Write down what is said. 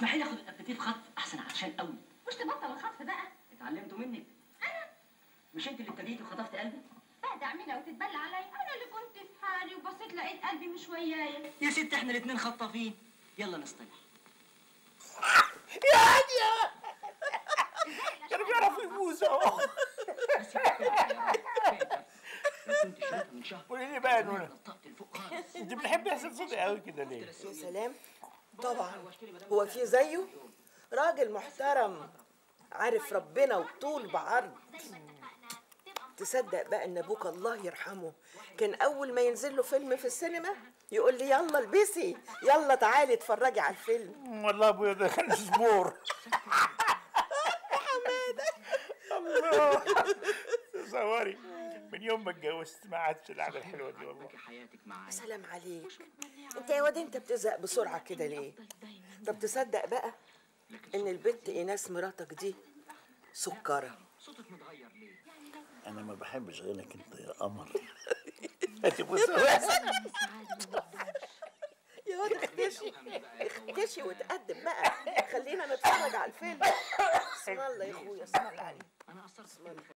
اسمحي لي اخد الابتيت خطف احسن عشان قوي مش تبطل الخطف بقى اتعلمته منك انا مش انت اللي ابتديتي وخطفت قلبي بقى تعملها وتتبلى عليا انا اللي كنت في حالي وبصيت لقيت قلبي مش ويايا يا ست احنا الاثنين خطافين يلا نصطلح يا هادية كانوا بيعرفوا يفوزوا اهو بس يا لو كنت شايفها من شهر قولي لي بقى يا نونا نطقت لفوق خالص انت بتحبي حسن صدقي قوي كده ليه؟ يا سلام طبعا هو في زيه راجل محترم عارف ربنا وطول بعرض تصدق بقى ان ابوك الله يرحمه كان اول ما ينزل له فيلم في السينما يقول لي يلا البسي يلا تعالي اتفرجي على الفيلم والله ابويا ده كان سبور الله تصوري من يوم ما اتجوزت ما عادش القعده الحلوه دي والله حياتك معايا سلام عليك انت يا واد انت بتزهق بسرعه كده ليه طب تصدق بقى ان البنت ايناس مراتك دي سكره صوتك متغير ليه انا ما بحبش غيرك انت يا قمر هاتي بص يا واد اختشي اختشي وتقدم بقى خلينا نتفرج على الفيلم اسم الله يا اخويا اسم الله عليك انا قصرت